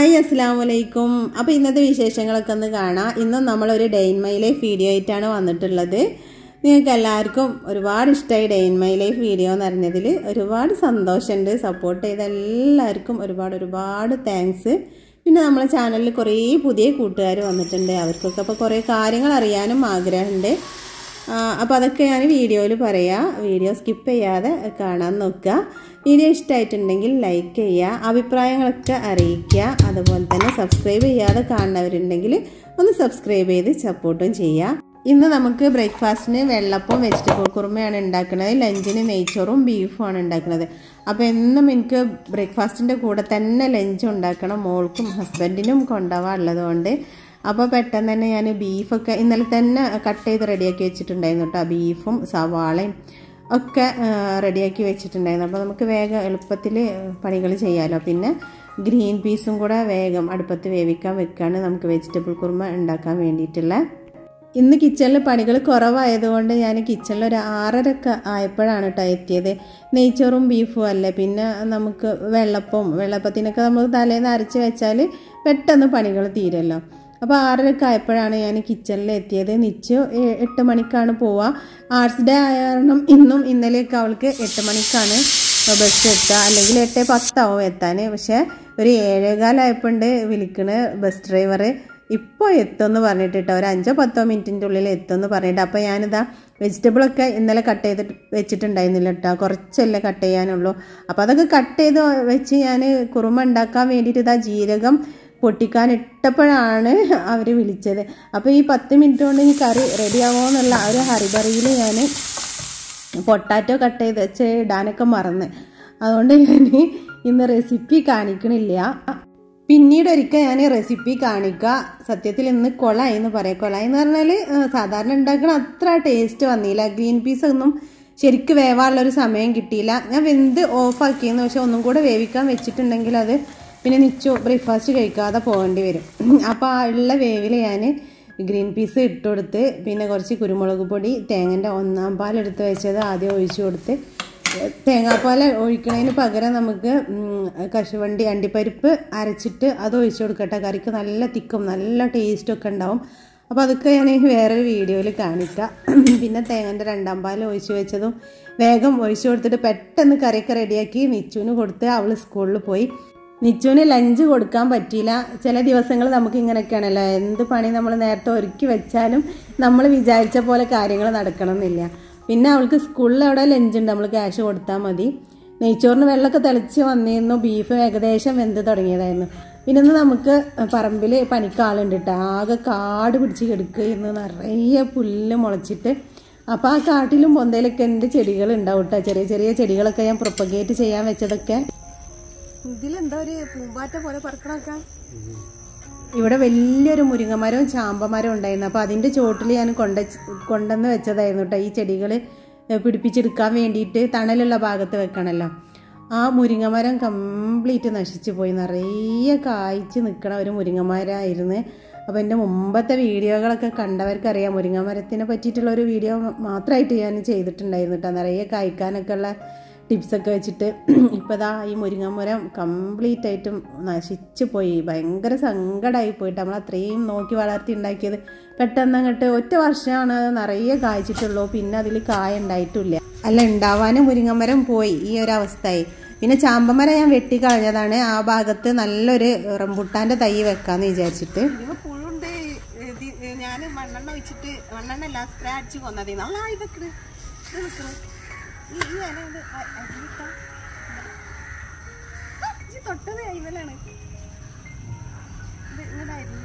hi അസ്സാം വലൈക്കും അപ്പോൾ ഇന്നത്തെ വിശേഷങ്ങളൊക്കെ ഒന്ന് കാണാം ഇന്നും നമ്മളൊരു day in my life video ആയിട്ടാണ് വന്നിട്ടുള്ളത് നിങ്ങൾക്ക് എല്ലാവർക്കും ഒരുപാട് ഇഷ്ടമായി day in my life video എന്ന് അറിഞ്ഞതിൽ ഒരുപാട് സന്തോഷമുണ്ട് സപ്പോർട്ട് ചെയ്ത എല്ലാവർക്കും ഒരുപാട് ഒരുപാട് താങ്ക്സ് പിന്നെ നമ്മളെ ചാനലിൽ കുറേ പുതിയ കൂട്ടുകാർ വന്നിട്ടുണ്ട് അവർക്കൊക്കെ അപ്പോൾ കുറേ കാര്യങ്ങൾ അറിയാനും ആഗ്രഹമുണ്ട് അപ്പോൾ അതൊക്കെ ഞാൻ വീഡിയോയിൽ പറയാം വീഡിയോ സ്കിപ്പ് ചെയ്യാതെ കാണാൻ നോക്കുക വീഡിയോ ഇഷ്ടമായിട്ടുണ്ടെങ്കിൽ ലൈക്ക് ചെയ്യുക അഭിപ്രായങ്ങളൊക്കെ അറിയിക്കുക അതുപോലെ തന്നെ സബ്സ്ക്രൈബ് ചെയ്യാതെ കാണുന്നവരുണ്ടെങ്കിൽ ഒന്ന് സബ്സ്ക്രൈബ് ചെയ്ത് സപ്പോർട്ടും ചെയ്യുക ഇന്ന് നമുക്ക് ബ്രേക്ക്ഫാസ്റ്റിന് വെള്ളപ്പവും വെജിറ്റബിൾ കുറുമയാണ് ഉണ്ടാക്കുന്നത് ലഞ്ചിന് നെയ്ച്ചോറും ബീഫുമാണ് ഉണ്ടാക്കുന്നത് അപ്പോൾ എന്നും എനിക്ക് ബ്രേക്ക്ഫാസ്റ്റിൻ്റെ കൂടെ തന്നെ ലഞ്ച് ഉണ്ടാക്കണം മോൾക്കും ഹസ്ബൻഡിനും കൊണ്ടുപോകാൻ ഉള്ളതുകൊണ്ട് അപ്പോൾ പെട്ടെന്ന് തന്നെ ഞാൻ ബീഫൊക്കെ ഇന്നലെ തന്നെ കട്ട് ചെയ്ത് റെഡിയാക്കി വെച്ചിട്ടുണ്ടായിരുന്നു കേട്ടോ ബീഫും സവാളയും ഒക്കെ റെഡിയാക്കി വെച്ചിട്ടുണ്ടായിരുന്നു അപ്പോൾ നമുക്ക് വേഗം എളുപ്പത്തിൽ പണികൾ ചെയ്യാമല്ലോ പിന്നെ ഗ്രീൻ പീസും കൂടെ വേഗം അടുപ്പത്ത് വേവിക്കാൻ വെക്കാണ് നമുക്ക് വെജിറ്റബിൾ കുറുമ ഉണ്ടാക്കാൻ വേണ്ടിയിട്ടുള്ള ഇന്ന് കിച്ചണിൽ പണികൾ കുറവായതുകൊണ്ട് ഞാൻ കിച്ചണിൽ ഒരു ആറരക്കെ ആയപ്പോഴാണ് കേട്ടോ എത്തിയത് നെയ്ച്ചോറും ബീഫും അല്ലേ പിന്നെ നമുക്ക് വെള്ളപ്പവും വെള്ളപ്പത്തിനൊക്കെ നമ്മൾ തലേന്ന് അരച്ച് വെച്ചാൽ പെട്ടെന്ന് പണികൾ തീരല്ലോ അപ്പോൾ ആറരക്കെ ആയപ്പോഴാണ് ഞാൻ കിച്ചണിൽ എത്തിയത് നിച്ചു എട്ട് മണിക്കാണ് പോവുക ആർട്സ് ഡേ ആയ കാരണം ഇന്നും ഇന്നലെയൊക്കെ അവൾക്ക് എട്ട് മണിക്കാണ് ബസ് എത്തുക അല്ലെങ്കിൽ എട്ട് പത്താവും എത്താൻ പക്ഷേ ഒരു ഏഴേകാലായപ്പോണ്ട് വിളിക്കണ ബസ് ഡ്രൈവർ ഇപ്പോൾ എത്തുമെന്ന് പറഞ്ഞിട്ട് കേട്ടോ ഒരു അഞ്ചോ പത്തോ മിനിറ്റിൻ്റെ ഉള്ളിൽ എത്തുമെന്ന് പറഞ്ഞിട്ട് അപ്പോൾ ഞാനിതാ വെജിറ്റബിളൊക്കെ ഇന്നലെ കട്ട് ചെയ്ത് വെച്ചിട്ടുണ്ടായിരുന്നില്ല കേട്ടോ കുറച്ചല്ലേ കട്ട് ചെയ്യാനുള്ളൂ അപ്പോൾ അതൊക്കെ കട്ട് ചെയ്ത് വെച്ച് ഞാൻ കുറുമ ഉണ്ടാക്കാൻ വേണ്ടിയിട്ട് ഇതാ ജീരകം പൊട്ടിക്കാൻ ഇട്ടപ്പോഴാണ് അവർ വിളിച്ചത് അപ്പോൾ ഈ പത്ത് മിനിറ്റ് കൊണ്ട് ഈ കറി റെഡിയാവുമോ എന്നുള്ള ഒരു ഹറിബറിയിൽ ഞാൻ പൊട്ടാറ്റോ കട്ട് ചെയ്ത് വെച്ച് ഇടാനൊക്കെ മറന്ന് അതുകൊണ്ട് ഞാൻ ഇന്ന് റെസിപ്പി കാണിക്കണില്ല പിന്നീട് ഒരിക്കൽ ഞാൻ റെസിപ്പി കാണിക്കുക സത്യത്തിൽ ഇന്ന് കൊളായി എന്ന് പറയാം കൊളായി എന്ന് പറഞ്ഞാൽ സാധാരണ ഉണ്ടാക്കണ അത്ര ടേസ്റ്റ് വന്നില്ല ഗ്രീൻ പീസ് ഒന്നും ശരിക്ക് വേവാനുള്ളൊരു സമയം കിട്ടിയില്ല ഞാൻ വെന്ത് ഓഫാക്കിയെന്ന് പക്ഷെ ഒന്നും കൂടെ വേവിക്കാൻ വെച്ചിട്ടുണ്ടെങ്കിൽ അത് പിന്നെ നിച്ചു ബ്രേക്ക്ഫാസ്റ്റ് കഴിക്കാതെ പോകേണ്ടി വരും അപ്പോൾ ആ ഉള്ള വേവിൽ ഞാൻ ഗ്രീൻ പീസ് ഇട്ട് കൊടുത്ത് പിന്നെ കുറച്ച് കുരുമുളക് പൊടി തേങ്ങൻ്റെ ഒന്നാം പാൽ എടുത്ത് വെച്ചത് ആദ്യം ഒഴിച്ചു കൊടുത്ത് തേങ്ങാപ്പാൽ ഒഴിക്കണതിന് പകരം നമുക്ക് കശുവണ്ടി അണ്ടിപ്പരിപ്പ് അരച്ചിട്ട് അത് ഒഴിച്ചു കൊടുക്കട്ടെ കറിക്ക് നല്ല തിക്കും നല്ല ടേസ്റ്റും ഒക്കെ ഉണ്ടാവും അപ്പോൾ അതൊക്കെ ഞാൻ വേറൊരു വീഡിയോയിൽ കാണിക്കാം പിന്നെ തേങ്ങൻ്റെ രണ്ടാം പാൽ ഒഴിച്ചു വെച്ചതും വേഗം ഒഴിച്ചു കൊടുത്തിട്ട് പെട്ടെന്ന് കറിയൊക്കെ റെഡിയാക്കി നിച്ചുവിന് കൊടുത്ത് അവൾ സ്കൂളിൽ പോയി നിച്ചുവിന് ലഞ്ച് കൊടുക്കാൻ പറ്റിയില്ല ചില ദിവസങ്ങൾ നമുക്ക് ഇങ്ങനെയൊക്കെയാണല്ലോ എന്ത് പണി നമ്മൾ നേരത്തെ ഒരുക്കി വെച്ചാലും നമ്മൾ വിചാരിച്ച പോലെ കാര്യങ്ങൾ നടക്കണം എന്നില്ല പിന്നെ അവൾക്ക് സ്കൂളിൽ അവിടെ ലഞ്ച് ഉണ്ട് നമ്മൾ ക്യാഷ് കൊടുത്താൽ മതി നെയ്ച്ചോറിന് വെള്ളമൊക്കെ തിളച്ച് വന്നിരുന്നു ബീഫ് ഏകദേശം വെന്ത് തുടങ്ങിയതായിരുന്നു പിന്നെ ഇന്ന് നമുക്ക് പറമ്പിൽ പണിക്കാളുണ്ട് കേട്ടോ ആകെ കാട് പിടിച്ച് കിടക്കുകയെന്ന് നിറയെ പുല്ല് മുളച്ചിട്ട് അപ്പോൾ ആ കാട്ടിലും പൊന്തയിലൊക്കെ എൻ്റെ ചെടികൾ ഉണ്ടാവും കേട്ടോ ചെറിയ ചെറിയ ചെടികളൊക്കെ ഞാൻ പ്രൊപ്പഗേറ്റ് ചെയ്യാൻ വെച്ചതൊക്കെ ഇതിലെന്താ ഒരു പൂമ്പാറ്റ പോലെ പറക്കണൊക്കെ ഇവിടെ വലിയൊരു മുരിങ്ങമരവും ചാമ്പമരവും ഉണ്ടായിരുന്നു അപ്പോൾ അതിൻ്റെ ചോട്ടിൽ ഞാൻ കൊണ്ട കൊണ്ടുവന്ന് വെച്ചതായിരുന്നു കേട്ടോ ഈ ചെടികൾ പിടിപ്പിച്ചെടുക്കാൻ വേണ്ടിയിട്ട് തണലുള്ള ഭാഗത്ത് വെക്കണമല്ലോ ആ മുരിങ്ങമരം കംപ്ലീറ്റ് നശിച്ചു പോയി നിറയെ കായ്ച്ച് നിൽക്കണ ഒരു മുരിങ്ങമരമായിരുന്നു അപ്പോൾ എൻ്റെ മുമ്പത്തെ വീഡിയോകളൊക്കെ കണ്ടവർക്കറിയാം മുരിങ്ങമരത്തിനെ പറ്റിയിട്ടുള്ള ഒരു വീഡിയോ മാത്രമായിട്ട് ഞാൻ ചെയ്തിട്ടുണ്ടായിരുന്നു കേട്ടോ നിറയെ കായ്ക്കാനൊക്കെ ഉള്ള ടിപ്സൊക്കെ വെച്ചിട്ട് ഇപ്പോൾ ദാ ഈ മുരിങ്ങമരം കംപ്ലീറ്റ് ആയിട്ടും നശിച്ചു പോയി ഭയങ്കര സങ്കടമായി പോയിട്ട് നമ്മൾ അത്രയും നോക്കി വളർത്തി ഉണ്ടാക്കിയത് പെട്ടെന്ന് അങ്ങോട്ട് ഒറ്റ വർഷമാണ് അത് നിറയെ കായ്ച്ചിട്ടുള്ളൂ പിന്നെ അതിൽ കായ ഉണ്ടായിട്ടില്ല അല്ല ഉണ്ടാവാനും മുരിങ്ങമരം പോയി ഈ ഒരു അവസ്ഥയായി പിന്നെ ചാമ്പമരം ഞാൻ വെട്ടിക്കളഞ്ഞതാണ് ആ ഭാഗത്ത് നല്ലൊരു റംബുട്ടാൻ്റെ തൈ വെക്കാന്ന് വിചാരിച്ചിട്ട് പുഴുണ്ട് ഞാൻ മണ്ണെണ്ണ ഒഴിച്ചിട്ട് മണ്ണെണ്ണ അല്ല സ്പ്രേ അടിച്ച് കൊന്നതേ നമ്മളാ ഇതൊക്കെ ഈ ഈ ഇല ഇത് അരിയിട്ടാ തൊട്ടത് കൈമലാണ് ഇത് ഇങ്ങനായിരുന്നു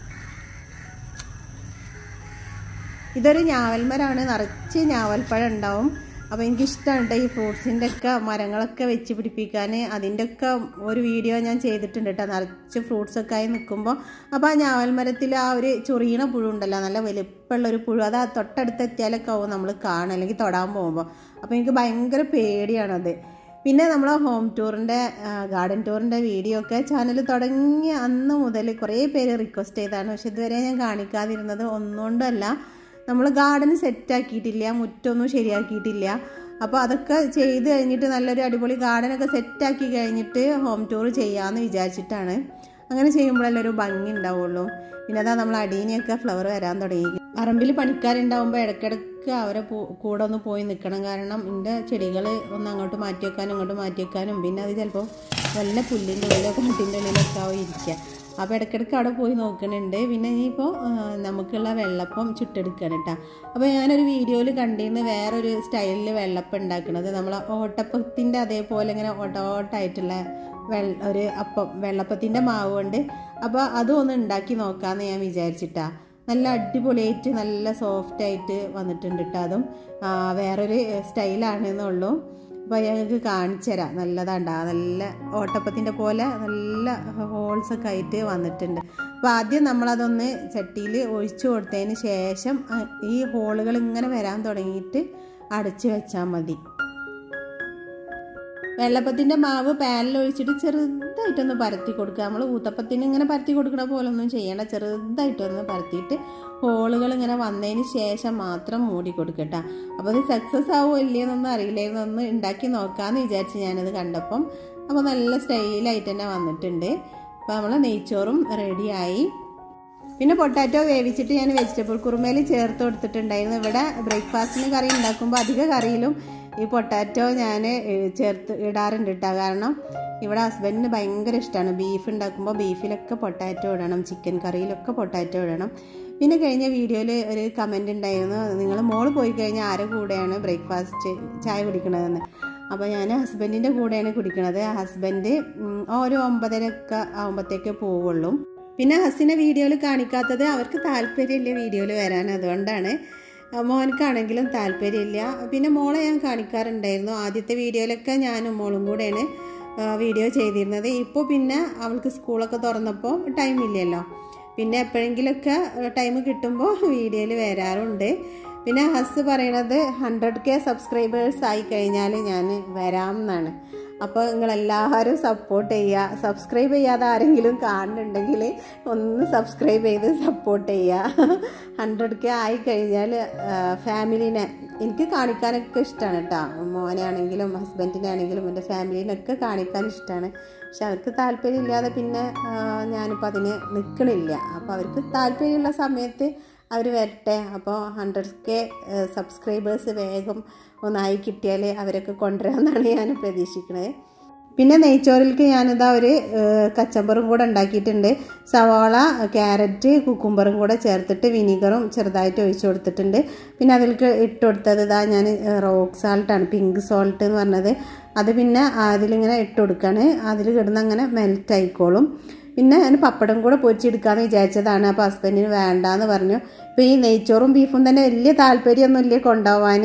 ഇതൊരു ഞാവൽമരമാണ് നിറച്ച് ഞാവൽപ്പഴം ഉണ്ടാവും അപ്പോൾ എനിക്കിഷ്ടമാണ് കേട്ടോ ഈ ഫ്രൂട്ട്സിൻ്റെ ഒക്കെ മരങ്ങളൊക്കെ വെച്ച് പിടിപ്പിക്കാൻ അതിൻ്റെ ഒക്കെ ഒരു വീഡിയോ ഞാൻ ചെയ്തിട്ടുണ്ട് കേട്ടോ നിറച്ച് ഫ്രൂട്ട്സൊക്കെ ആയി നിൽക്കുമ്പോൾ അപ്പോൾ ആ ഞാവൽമരത്തിൽ ആ ഒരു ചൊറിയണ പുഴു ഉണ്ടല്ലോ നല്ല വലുപ്പമുള്ള ഒരു പുഴു അത് ആ തൊട്ടടുത്ത് എത്തിയാലൊക്കെ ആവും നമ്മൾ കാണുക അല്ലെങ്കിൽ തൊടാൻ പോകുമ്പോൾ അപ്പോൾ എനിക്ക് ഭയങ്കര പേടിയാണത് പിന്നെ നമ്മളെ ഹോം ടൂറിൻ്റെ ഗാർഡൻ ടൂറിൻ്റെ വീഡിയോ ഒക്കെ ചാനൽ തുടങ്ങിയ അന്ന് മുതൽ കുറേ പേര് റിക്വസ്റ്റ് ചെയ്താണ് പക്ഷെ ഇതുവരെ ഞാൻ കാണിക്കാതിരുന്നത് ഒന്നുകൊണ്ടല്ല നമ്മൾ ഗാർഡൻ സെറ്റാക്കിയിട്ടില്ല മുറ്റൊന്നും ശരിയാക്കിയിട്ടില്ല അപ്പോൾ അതൊക്കെ ചെയ്ത് കഴിഞ്ഞിട്ട് നല്ലൊരു അടിപൊളി ഗാർഡനൊക്കെ സെറ്റാക്കി കഴിഞ്ഞിട്ട് ഹോം ടൂർ ചെയ്യാമെന്ന് വിചാരിച്ചിട്ടാണ് അങ്ങനെ ചെയ്യുമ്പോഴല്ലേ ഒരു ഭംഗി ഉണ്ടാവുള്ളൂ പിന്നെ അതാ നമ്മൾ അടീനിയൊക്കെ ഫ്ലവർ വരാൻ തുടങ്ങി പറമ്പിൽ പണിക്കാരുണ്ടാവുമ്പോൾ ഇടയ്ക്കിടയ്ക്ക് അവരെ കൂടെ ഒന്ന് പോയി നിൽക്കണം കാരണം എൻ്റെ ചെടികൾ ഒന്ന് അങ്ങോട്ട് മാറ്റി വെക്കാനും ഇങ്ങോട്ട് മാറ്റി വെക്കാനും പിന്നെ അത് ചിലപ്പോൾ വല്ല പുല്ലിൻ്റെ ഉള്ളിലോ കാട്ടിൻ്റെ ഉള്ളിലൊക്കെ ആവും ഇരിക്കുക അപ്പോൾ ഇടയ്ക്കിടയ്ക്ക് അവിടെ പോയി നോക്കുന്നുണ്ട് പിന്നെ ഇനിയിപ്പോൾ നമുക്കുള്ള വെള്ളപ്പം ചുട്ടെടുക്കുകയാണ് കേട്ടോ അപ്പോൾ ഞാനൊരു വീഡിയോയിൽ കണ്ടിരുന്ന് വേറൊരു സ്റ്റൈലിൽ വെള്ളപ്പം ഉണ്ടാക്കുന്നത് നമ്മൾ ഓട്ടപ്പത്തിൻ്റെ അതേപോലെ ഇങ്ങനെ ഓട്ടോട്ടായിട്ടുള്ള വെള്ള ഒരു അപ്പം വെള്ളപ്പത്തിൻ്റെ മാവ് കൊണ്ട് അപ്പോൾ അതും ഒന്ന് ഉണ്ടാക്കി നോക്കാമെന്ന് ഞാൻ വിചാരിച്ചിട്ടാ നല്ല അടിപൊളിയായിട്ട് നല്ല സോഫ്റ്റ് ആയിട്ട് വന്നിട്ടുണ്ട് കേട്ടോ അതും വേറൊരു സ്റ്റൈലാണെന്നുള്ളൂ അപ്പോൾ ഞങ്ങൾക്ക് കാണിച്ചു തരാം നല്ലതാണ്ടാ നല്ല ഓട്ടപ്പത്തിൻ്റെ പോലെ നല്ല ഹോൾസ് ഒക്കെ ആയിട്ട് വന്നിട്ടുണ്ട് അപ്പോൾ ആദ്യം നമ്മളതൊന്ന് ചട്ടിയിൽ ഒഴിച്ചു കൊടുത്തതിന് ശേഷം ഈ ഹോളുകൾ ഇങ്ങനെ വരാൻ തുടങ്ങിയിട്ട് അടച്ചു വെച്ചാൽ മതി വെള്ളപ്പത്തിൻ്റെ മാവ് പാനിൽ ഒഴിച്ചിട്ട് ചെറുതായിട്ടൊന്ന് പരത്തി കൊടുക്കുക നമ്മൾ ഊത്തപ്പത്തിന് ഇങ്ങനെ പരത്തി കൊടുക്കണ പോലെ ഒന്നും ചെയ്യണ്ട ചെറുതായിട്ടൊന്ന് പരത്തിയിട്ട് ഹോളുകൾ ഇങ്ങനെ വന്നതിന് ശേഷം മാത്രം മൂടി കൊടുക്കട്ടെ അപ്പോൾ അത് സക്സസ് ആവുമോ ഇല്ലയെന്നൊന്നും അറിയില്ലായിരുന്നു ഒന്ന് ഉണ്ടാക്കി നോക്കാമെന്ന് വിചാരിച്ച് ഞാനത് കണ്ടപ്പം അപ്പോൾ നല്ല സ്റ്റൈലായിട്ട് തന്നെ വന്നിട്ടുണ്ട് അപ്പോൾ നമ്മൾ നെയ്ച്ചോറും റെഡിയായി പിന്നെ പൊട്ടാറ്റോ വേവിച്ചിട്ട് ഞാൻ വെജിറ്റബിൾ കുറുമയിൽ ചേർത്ത് കൊടുത്തിട്ടുണ്ടായിരുന്നു ഇവിടെ ബ്രേക്ക്ഫാസ്റ്റിന് കറി ഉണ്ടാക്കുമ്പോൾ അധിക കറിയിലും ഈ പൊട്ടാറ്റോ ഞാൻ ചേർത്ത് ഇടാറുണ്ട് കേട്ടോ കാരണം ഇവിടെ ഹസ്ബൻഡിന് ഭയങ്കര ഇഷ്ടമാണ് ബീഫ് ഉണ്ടാക്കുമ്പോൾ ബീഫിലൊക്കെ പൊട്ടാറ്റോ ഇടണം ചിക്കൻ കറിയിലൊക്കെ പൊട്ടാറ്റോ ഇടണം പിന്നെ കഴിഞ്ഞ വീഡിയോയിൽ ഒരു കമൻ്റ് ഉണ്ടായിരുന്നു നിങ്ങൾ മോള് പോയി കഴിഞ്ഞാൽ ആരുടെ കൂടെയാണ് ബ്രേക്ക്ഫാസ്റ്റ് ചായ കുടിക്കണതെന്ന് അപ്പോൾ ഞാൻ ഹസ്ബൻഡിൻ്റെ കൂടെയാണ് കുടിക്കണത് ഹസ്ബൻഡ് ഒരു ഒമ്പതരയൊക്കെ ആകുമ്പോഴത്തേക്ക് പോവുള്ളൂ പിന്നെ ഹസിനെ വീഡിയോയിൽ കാണിക്കാത്തത് അവർക്ക് താല്പര്യമില്ല വീഡിയോയിൽ വരാൻ അതുകൊണ്ടാണ് മോനക്കാണെങ്കിലും താല്പര്യമില്ല പിന്നെ മോളെ ഞാൻ കാണിക്കാറുണ്ടായിരുന്നു ആദ്യത്തെ വീഡിയോയിലൊക്കെ ഞാനും മോളും കൂടെയാണ് വീഡിയോ ചെയ്തിരുന്നത് ഇപ്പോൾ പിന്നെ അവൾക്ക് സ്കൂളൊക്കെ തുറന്നപ്പോൾ ടൈം ഇല്ലല്ലോ പിന്നെ എപ്പോഴെങ്കിലുമൊക്കെ ടൈം കിട്ടുമ്പോൾ വീഡിയോയിൽ വരാറുണ്ട് പിന്നെ ഹസ് പറയണത് ഹൺഡ്രഡ് കെ സബ്സ്ക്രൈബേഴ്സ് ആയി കഴിഞ്ഞാൽ ഞാൻ വരാം എന്നാണ് അപ്പോൾ നിങ്ങളെല്ലാവരും സപ്പോർട്ട് ചെയ്യുക സബ്സ്ക്രൈബ് ചെയ്യാതെ ആരെങ്കിലും കാണുന്നുണ്ടെങ്കിൽ ഒന്ന് സബ്സ്ക്രൈബ് ചെയ്ത് സപ്പോർട്ട് ചെയ്യുക ഹൺഡ്രഡ് കെ ആയി കഴിഞ്ഞാൽ ഫാമിലീനെ എനിക്ക് കാണിക്കാനൊക്കെ ഇഷ്ടമാണ് കേട്ടോ മോനെ ആണെങ്കിലും ഹസ്ബൻഡിനെ ആണെങ്കിലും എൻ്റെ ഫാമിലീനൊക്കെ കാണിക്കാൻ ഇഷ്ടമാണ് പക്ഷെ അവർക്ക് താല്പര്യമില്ലാതെ പിന്നെ ഞാനിപ്പോൾ അതിന് നിൽക്കണില്ല അപ്പോൾ അവർക്ക് താല്പര്യമുള്ള സമയത്ത് അവർ വരട്ടെ അപ്പോൾ ഹൺഡ്രഡ് കെ സബ്സ്ക്രൈബേഴ്സ് വേഗം ഒന്നായി കിട്ടിയാൽ അവരൊക്കെ കൊണ്ടുവരാമെന്നാണ് ഞാൻ പ്രതീക്ഷിക്കുന്നത് പിന്നെ നെയ്ച്ചോറിലേക്ക് ഞാനിതാ ഒരു കച്ചമ്പറും കൂടെ ഉണ്ടാക്കിയിട്ടുണ്ട് സവാള ക്യാരറ്റ് കുക്കുംബറും കൂടെ ചേർത്തിട്ട് വിനീഗറും ചെറുതായിട്ട് ഒഴിച്ചു കൊടുത്തിട്ടുണ്ട് പിന്നെ അതിലേക്ക് ഇട്ട് കൊടുത്തത് ഇതാ ഞാൻ റോക്ക് സാൾട്ടാണ് പിങ്ക് സോൾട്ട് എന്ന് പറഞ്ഞത് അത് പിന്നെ അതിലിങ്ങനെ ഇട്ട് കൊടുക്കുകയാണ് അതിൽ കിടന്ന് അങ്ങനെ മെൽറ്റ് ആയിക്കോളും പിന്നെ ഞാൻ പപ്പടം കൂടെ പൊരിച്ചെടുക്കാമെന്ന് വിചാരിച്ചതാണ് അപ്പോൾ ഹസ്ബൻഡിന് വേണ്ടാന്ന് പറഞ്ഞു ഇപ്പോൾ ഈ നെയ്ച്ചോറും ബീഫും തന്നെ വലിയ താല്പര്യമൊന്നുമില്ല കൊണ്ടുപോകാൻ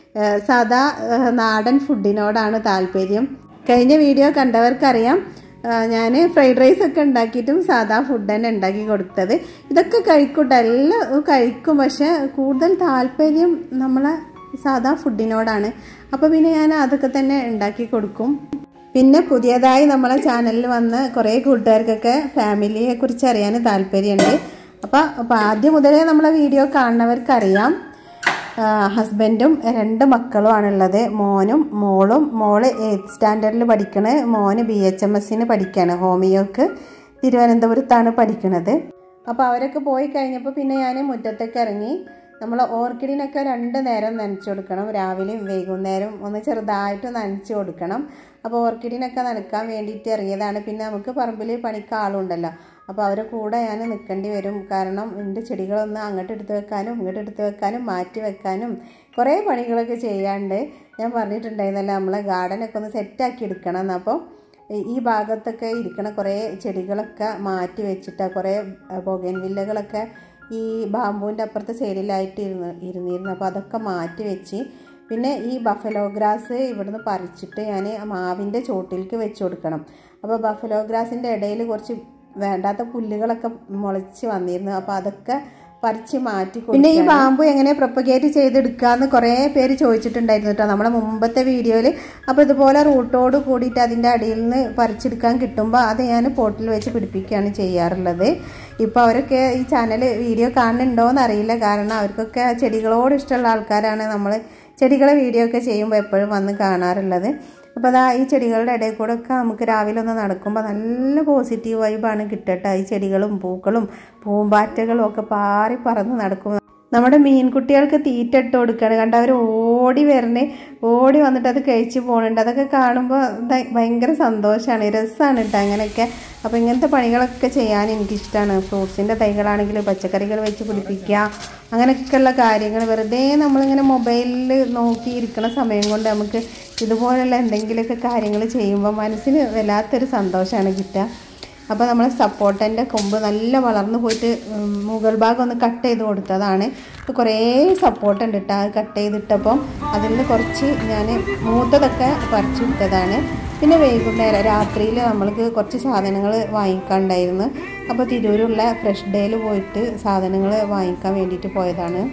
സാധാ നാടൻ ഫുഡിനോടാണ് താല്പര്യം കഴിഞ്ഞ വീഡിയോ കണ്ടവർക്കറിയാം ഞാൻ ഫ്രൈഡ് റൈസ് ഒക്കെ ഉണ്ടാക്കിയിട്ടും സാധാ ഫുഡ് തന്നെ ഉണ്ടാക്കി കൊടുത്തത് ഇതൊക്കെ കഴിക്കൂട്ടെ എല്ലാം കഴിക്കും പക്ഷെ കൂടുതൽ താല്പര്യം നമ്മളെ സാധാ ഫുഡിനോടാണ് അപ്പോൾ പിന്നെ ഞാൻ അതൊക്കെ തന്നെ ഉണ്ടാക്കി കൊടുക്കും പിന്നെ പുതിയതായി നമ്മളെ ചാനലിൽ വന്ന കുറേ കൂട്ടുകാർക്കൊക്കെ ഫാമിലിയെ കുറിച്ച് അറിയാൻ താല്പര്യമുണ്ട് അപ്പോൾ അപ്പോൾ ആദ്യം മുതലേ നമ്മളെ വീഡിയോ കാണുന്നവർക്കറിയാം ഹസ്ബൻഡും രണ്ട് മക്കളുമാണുള്ളത് മോനും മോളും മോള് എയ്ത്ത് സ്റ്റാൻഡേർഡിൽ പഠിക്കണ മോന് ബി എച്ച് എം എസ്സിന് പഠിക്കുകയാണ് ഹോമിയോക്ക് തിരുവനന്തപുരത്താണ് പഠിക്കുന്നത് അപ്പോൾ അവരൊക്കെ പോയി കഴിഞ്ഞപ്പോൾ പിന്നെ ഞാൻ മുറ്റത്തേക്ക് ഇറങ്ങി നമ്മൾ ഓർക്കിഡിനൊക്കെ രണ്ട് നേരം നനച്ചു കൊടുക്കണം രാവിലെയും വൈകുന്നേരം ഒന്ന് ചെറുതായിട്ട് നനച്ചു കൊടുക്കണം അപ്പോൾ ഓർക്കിഡിനൊക്കെ നനക്കാൻ വേണ്ടിയിട്ട് ഇറങ്ങിയതാണ് പിന്നെ നമുക്ക് പറമ്പിൽ പണിക്ക് ആളുണ്ടല്ലോ അപ്പോൾ അവരെ കൂടെ ഞാൻ നിൽക്കേണ്ടി വരും കാരണം എൻ്റെ ചെടികളൊന്ന് അങ്ങോട്ട് എടുത്ത് വെക്കാനും ഇങ്ങോട്ട് എടുത്ത് വെക്കാനും മാറ്റി വെക്കാനും കുറേ പണികളൊക്കെ ചെയ്യാണ്ട് ഞാൻ പറഞ്ഞിട്ടുണ്ടായിരുന്നല്ലോ നമ്മളെ ഗാർഡനൊക്കെ ഒന്ന് സെറ്റാക്കി എടുക്കണം എന്ന് അപ്പോൾ ഈ ഭാഗത്തൊക്കെ ഇരിക്കണ കുറേ ചെടികളൊക്കെ മാറ്റി വെച്ചിട്ട് കുറേ ബൊഗൻ വില്ലകളൊക്കെ ഈ ബാമ്പുവിൻ്റെ അപ്പുറത്തെ സൈഡിലായിട്ട് ഇരുന്ന് ഇരുന്നിരുന്നു അപ്പോൾ അതൊക്കെ മാറ്റി വെച്ച് പിന്നെ ഈ ബഫലോ ഗ്രാസ് ഇവിടുന്ന് പറിച്ചിട്ട് ഞാൻ മാവിൻ്റെ ചോട്ടിലേക്ക് വെച്ച് കൊടുക്കണം അപ്പോൾ ബഫലോ ഗ്രാസിൻ്റെ ഇടയിൽ കുറച്ച് വേണ്ടാത്ത പുല്ലുകളൊക്കെ മുളച്ച് വന്നിരുന്നു അപ്പോൾ അതൊക്കെ പറിച്ച് മാറ്റി പിന്നെ ഈ ബാമ്പു എങ്ങനെ പ്രൊപ്പഗേറ്റ് ചെയ്തെടുക്കാന്ന് കുറേ പേര് ചോദിച്ചിട്ടുണ്ടായിരുന്നു കേട്ടോ നമ്മുടെ മുമ്പത്തെ വീഡിയോയിൽ അപ്പോൾ ഇതുപോലെ റൂട്ടോട് കൂടിയിട്ട് അതിൻ്റെ അടിയിൽ നിന്ന് പറിച്ചെടുക്കാൻ കിട്ടുമ്പോൾ അത് ഞാൻ പോട്ടിൽ വെച്ച് പിടിപ്പിക്കുകയാണ് ചെയ്യാറുള്ളത് ഇപ്പോൾ അവരൊക്കെ ഈ ചാനൽ വീഡിയോ കാണുന്നുണ്ടോയെന്ന് അറിയില്ല കാരണം അവർക്കൊക്കെ ചെടികളോട് ഇഷ്ടമുള്ള ആൾക്കാരാണ് നമ്മൾ ചെടികളെ വീഡിയോ ഒക്കെ ചെയ്യുമ്പോൾ എപ്പോഴും വന്ന് കാണാറുള്ളത് അപ്പോൾ അപ്പോൾ അതാ ഈ ചെടികളുടെ ഇടയിൽ കൂടെ ഒക്കെ നമുക്ക് രാവിലെ ഒന്ന് നടക്കുമ്പോൾ നല്ല പോസിറ്റീവ് വൈബാണ് കിട്ടട്ടെ ഈ ചെടികളും പൂക്കളും പൂമ്പാറ്റകളും ഒക്കെ പാറി പറന്ന് നടക്കും നമ്മുടെ മീൻകുട്ടികൾക്ക് തീറ്റ ഇട്ട് കൊടുക്കുകയാണ് കണ്ട അവർ ഓടി വരണേ ഓടി വന്നിട്ട് അത് കഴിച്ച് പോകുന്നുണ്ട് അതൊക്കെ കാണുമ്പോൾ ദ- ഭയങ്കര സന്തോഷമാണ് രസമാണ് കേട്ടോ അങ്ങനെയൊക്കെ അപ്പോൾ ഇങ്ങനത്തെ പണികളൊക്കെ ചെയ്യാൻ എനിക്കിഷ്ടമാണ് ഫ്രൂട്ട്സിൻ്റെ തൈകളാണെങ്കിൽ പച്ചക്കറികൾ വെച്ച് പിടിപ്പിക്കുക അങ്ങനെയൊക്കെയുള്ള കാര്യങ്ങൾ വെറുതെ നമ്മളിങ്ങനെ മൊബൈലിൽ നോക്കിയിരിക്കുന്ന സമയം കൊണ്ട് നമുക്ക് ഇതുപോലുള്ള എന്തെങ്കിലുമൊക്കെ കാര്യങ്ങൾ ചെയ്യുമ്പോൾ മനസ്സിന് വല്ലാത്തൊരു സന്തോഷമാണ് കിട്ടുക അപ്പോൾ നമ്മൾ സപ്പോർട്ടൻ്റെ കൊമ്പ് നല്ല വളർന്നു പോയിട്ട് ഉം, മുകൾ ഭാഗം ഒന്ന് കട്ട് ചെയ്ത് കൊടുത്തതാണ് ഇപ്പോൾ കുറേ സപ്പോർട്ട് ഉണ്ട് കേട്ടോ അത് കട്ട് ചെയ്തിട്ടപ്പം അതിൽ നിന്ന് കുറച്ച് ഞാൻ മൂത്തതൊക്കെ പറിച്ചു വിട്ടതാണ് പിന്നെ വൈകുന്നേരം രാത്രിയിൽ നമ്മൾക്ക് കുറച്ച് സാധനങ്ങൾ വാങ്ങിക്കാണ്ടായിരുന്നു അപ്പോൾ തിരൂരുള്ള ഫ്രഷ് ഡേയിൽ പോയിട്ട് സാധനങ്ങൾ വാങ്ങിക്കാൻ വേണ്ടിയിട്ട് പോയതാണ്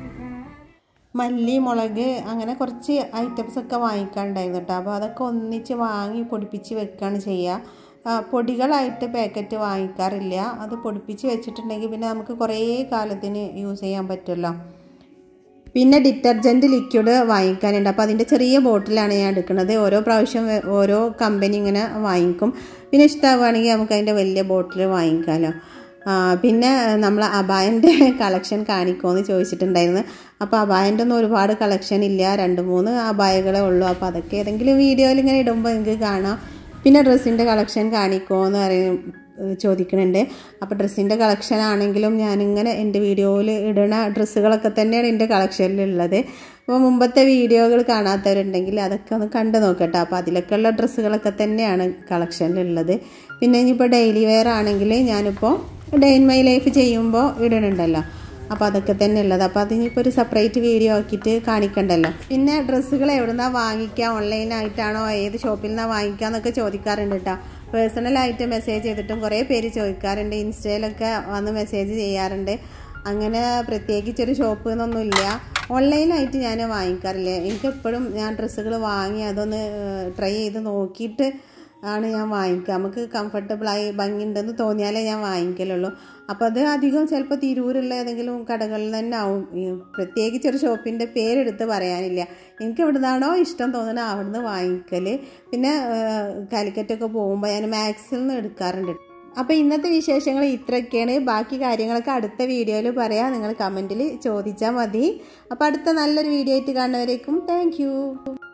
മല്ലി മുളക് അങ്ങനെ കുറച്ച് ഐറ്റംസ് ഒക്കെ വാങ്ങിക്കാനുണ്ടായിരുന്നു കേട്ടോ അപ്പോൾ അതൊക്കെ ഒന്നിച്ച് വാങ്ങി പൊടിപ്പിച്ച് വെക്കുകയാണ് ചെയ്യുക ആ, പൊടികളായിട്ട് പാക്കറ്റ് വാങ്ങിക്കാറില്ല അത് പൊടിപ്പിച്ച് വെച്ചിട്ടുണ്ടെങ്കിൽ പിന്നെ നമുക്ക് കുറേ കാലത്തിന് യൂസ് ചെയ്യാൻ പറ്റുമല്ലോ പിന്നെ ഡിറ്റർജൻറ്റ് ലിക്വിഡ് വാങ്ങിക്കാനുണ്ട് അപ്പോൾ അതിൻ്റെ ചെറിയ ബോട്ടിലാണ് ഞാൻ എടുക്കുന്നത് ഓരോ പ്രാവശ്യം വേ- ഓരോ കമ്പനി ഇങ്ങനെ വാങ്ങിക്കും പിന്നെ ഇഷ്ടമാവുകയാണെങ്കിൽ നമുക്ക് അതിൻ്റെ വലിയ ബോട്ടിൽ വാങ്ങിക്കാമല്ലോ ആ, പിന്നെ നമ്മൾ അബായൻ്റെ കളക്ഷൻ കാണിക്കുമെന്ന് ചോദിച്ചിട്ടുണ്ടായിരുന്നു അപ്പോൾ അബായൻ്റെ ഒന്നും ഒരുപാട് കളക്ഷൻ ഇല്ല രണ്ട് മൂന്ന് അബായകളെ ഉള്ളൂ അപ്പോൾ അതൊക്കെ ഏതെങ്കിലും വീഡിയോയിൽ ഇങ്ങനെ ഇടുമ്പോൾ നിങ്ങൾക്ക് കാണാം പിന്നെ ഡ്രസ്സിൻ്റെ കളക്ഷൻ കാണിക്കുമോ എന്ന് പറയും ചോദിക്കുന്നുണ്ട് അപ്പോൾ ഡ്രസ്സിൻ്റെ കളക്ഷൻ ആണെങ്കിലും ഞാനിങ്ങനെ എൻ്റെ വീഡിയോയിൽ ഇടുന്ന ഡ്രസ്സുകളൊക്കെ തന്നെയാണ് എൻ്റെ കളക്ഷനിലുള്ളത് അപ്പോൾ മുമ്പത്തെ വീഡിയോകൾ കാണാത്തവരുണ്ടെങ്കിൽ അതൊക്കെ ഒന്ന് കണ്ടു നോക്കട്ടെ അപ്പോൾ അതിലൊക്കെയുള്ള ഡ്രസ്സുകളൊക്കെ തന്നെയാണ് കളക്ഷനിലുള്ളത് പിന്നെ ഇനിയിപ്പോൾ ഡെയിലി വെയർ ആണെങ്കിൽ ഞാനിപ്പോൾ ഡേ ഇൻ മൈ ലൈഫ് ചെയ്യുമ്പോൾ ഇടണുണ്ടല്ലോ അപ്പോൾ അതൊക്കെ തന്നെ ഉള്ളത് അപ്പോൾ അതിനിപ്പോൾ ഒരു സെപ്പറേറ്റ് വീഡിയോ ആക്കിയിട്ട് കാണിക്കണ്ടല്ലോ പിന്നെ ഡ്രസ്സുകൾ എവിടുന്നാ വാങ്ങിക്കുക ഓൺലൈനായിട്ടാണോ ഏത് ഷോപ്പിൽ നിന്നാണ് വാങ്ങിക്കുക എന്നൊക്കെ ചോദിക്കാറുണ്ട് കേട്ടോ പേഴ്സണലായിട്ട് മെസ്സേജ് ചെയ്തിട്ടും കുറേ പേര് ചോദിക്കാറുണ്ട് ഇൻസ്റ്റയിലൊക്കെ വന്ന് മെസ്സേജ് ചെയ്യാറുണ്ട് അങ്ങനെ പ്രത്യേകിച്ചൊരു ഷോപ്പ് എന്നൊന്നുമില്ല ഓൺലൈനായിട്ട് ഞാൻ വാങ്ങിക്കാറില്ല എനിക്കെപ്പോഴും ഞാൻ ഡ്രസ്സുകൾ വാങ്ങി അതൊന്ന് ട്രൈ ചെയ്ത് നോക്കിയിട്ട് ആണ് ഞാൻ വാങ്ങിക്കുക നമുക്ക് കംഫർട്ടബിളായി ഭംഗിയുണ്ടെന്ന് തോന്നിയാലേ ഞാൻ വാങ്ങിക്കലുള്ളൂ അപ്പോൾ അത് അധികം ചിലപ്പോൾ തിരൂരുള്ള ഏതെങ്കിലും കടകളിൽ തന്നെ ആവും ഈ പ്രത്യേകിച്ച് ഒരു ഷോപ്പിൻ്റെ പേരെടുത്ത് പറയാനില്ല എനിക്ക് എവിടുന്നാണോ ഇഷ്ടം തോന്നുന്നത് അവിടുന്ന് വാങ്ങിക്കൽ പിന്നെ കാലിക്കറ്റൊക്കെ പോകുമ്പോൾ ഞാൻ മാക്സിൽ നിന്ന് എടുക്കാറുണ്ട് അപ്പോൾ ഇന്നത്തെ വിശേഷങ്ങൾ ഇത്രയൊക്കെയാണ് ബാക്കി കാര്യങ്ങളൊക്കെ അടുത്ത വീഡിയോയിൽ പറയാം നിങ്ങൾ കമൻറ്റിൽ ചോദിച്ചാൽ മതി അപ്പോൾ അടുത്ത നല്ലൊരു വീഡിയോ ആയിട്ട് കാണുന്നവരേക്കും താങ്ക്